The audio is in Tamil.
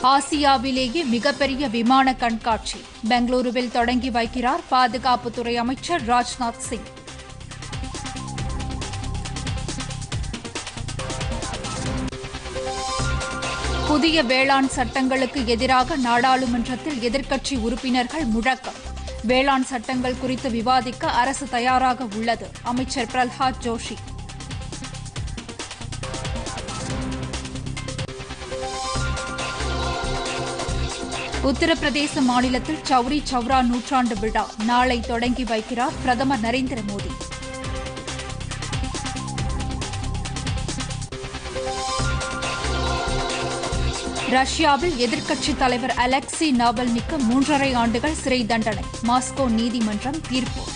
ஆசியாவிலேயே மிகப்பெரிய விமான கண்காட்சி பெங்களூருவில் தொடங்கி வைக்கிறார் பாதுகாப்புத்துறை அமைச்சர் ராஜ்நாத் சிங் புதிய வேளாண் சட்டங்களுக்கு எதிராக நாடாளுமன்றத்தில் எதிர்க்கட்சி உறுப்பினர்கள் முழக்கம் வேளாண் சட்டங்கள் குறித்து விவாதிக்க அரசு தயாராக உள்ளது அமைச்சர் பிரல்ஹாத் ஜோஷி உத்தரப்பிரதேச மாநிலத்தில் சௌரி சௌரா நூற்றாண்டு விழா நாளை தொடங்கி வைக்கிறார் பிரதமர் நரேந்திர மோடி ரஷ்யாவில் எதிர்க்கட்சித் தலைவர் அலெக்சி நாவல்னிக்கு மூன்றரை ஆண்டுகள் சிறை தண்டனை மாஸ்கோ நீதிமன்றம் தீர்ப்பு